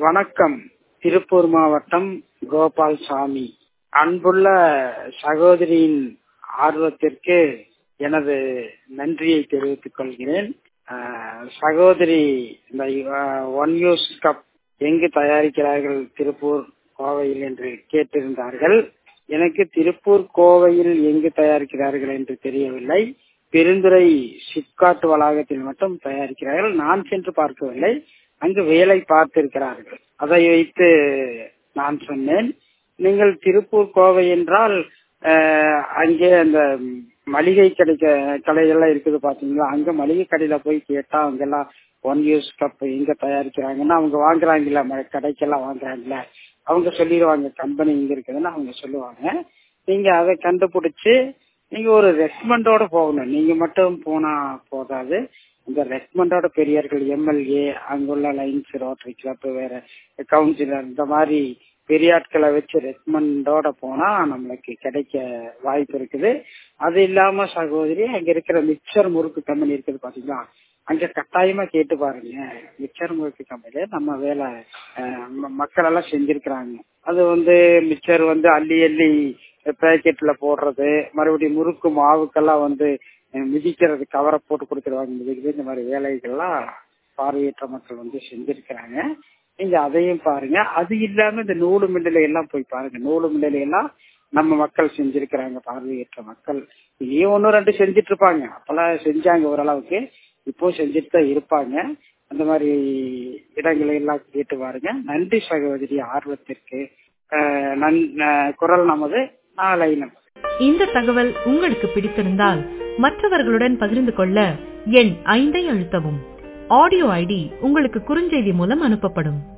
வணக்கம் திருப்பூர் மாவட்டம் கோபால் சாமி அன்புள்ள சகோதரியின் ஆர்வத்திற்கு எனது நன்றியை தெரிவித்துக் கொள்கிறேன் அஹ், சகோதரி இந்த ஒன் யூஸ் கப் எங்கு தயாரிக்கிறார்கள் திருப்பூர் கோவையில் என்று கேட்டிருந்தார்கள் எனக்கு திருப்பூர் கோவையில் எங்கு தயாரிக்கிறார்கள் என்று தெரியவில்லை பெருந்துறை சிப்காட் வளாகத்தில் மட்டும் தயாரிக்கிறார்கள் நான் சென்று பார்க்கவில்லை அங்கு வேலை பார்த்திருக்கிறார்கள் அதை வைத்து நான் சொன்னேன் நீங்கள் திருப்பூர் கோவை என்றால் அஹ், அங்கே அந்த மளிகை கடை கடைகள்லாம் இருக்குது பாத்தீங்களா அங்க மளிகை கடையில போய் கேட்டா அங்கெல்லாம் ஒன் யூஸ் கப் எங்க தயாரிக்கிறாங்கன்னா அவங்க வாங்குறாங்கல்ல ம- கடைக்கெல்லாம் வாங்குறாங்கல்ல அவங்க சொல்லிடுவாங்க கம்பெனி இங்க இருக்குதுன்னு அவங்க சொல்லுவாங்க நீங்க அதை கண்டுபிடிச்சு நீங்க ஒரு ரெஸ்மெண்டோட போகணும் நீங்க மட்டும் போனா போதாது இந்த ரெஸ்மெண்டோட பெரியவர்கள் எம்எல்ஏ அங்குள்ள லைன்ஸ் ரோட்டரி கிளப் வேற கவுன்சிலர் இந்த மாதிரி பெரிய ஆட்களை வச்சு ரெஸ்மெண்டோட போனா நம்மளுக்கு கிடைக்க வாய்ப்பு இருக்குது அது இல்லாம சகோதரி அங்க இருக்கிற மிக்சர் முறுக்கு கம்பெனி இருக்குது பாத்தீங்களா அங்க கட்டாயமா கேட்டு பாருங்க மிக்சர் முறுக்கு கம்பெனில நம்ம வேலை அஹ், ம- மக்கள் எல்லாம் செஞ்சிருக்கிறாங்க அது வந்து மிக்சர் வந்து அள்ளி அள்ளி பேக்கெட்ல போடுறது மறுபடியும் முறுக்கு மாவுக்கெல்லாம் வந்து அஹ், மிதிக்கிறது கவரை போட்டு கொடுத்துருவாங்க மிதிக்கிறது இந்த மாதிரி வேலைகள்லாம் பார்வையற்ற மக்கள் வந்து செஞ்சிருக்கிறாங்க நீங்க அதையும் பாருங்க அது இல்லாம இந்த நூலு மில்லுல எல்லாம் போய் பாருங்க நூலு மில்லுல எல்லாம் நம்ம மக்கள் செஞ்சிருக்கிறாங்க பார்வையற்ற மக்கள் இனியும் ஒன்னு ரெண்டு செஞ்சுட்டு இருப்பாங்க அப்பெல்லாம் செஞ்சாங்க ஓரளவுக்கு இப்போ செஞ்சுட்டு தான் இருப்பாங்க அந்த மாதிரி இடங்களை எல்லாம் கேட்டு பாருங்க நன்றி சகோதரி ஆர்வத்திற்கு அஹ், நன்- அஹ், குரல் நமது நாளை நமது இந்த தகவல் உங்களுக்கு பிடித்திருந்தால் மற்றவர்களுடன் பகிர்ந்து கொள்ள எண் ஐந்தை அழுத்தவும் ஆடியோ ஐடி உங்களுக்கு குறுஞ்செய்தி மூலம் அனுப்பப்படும்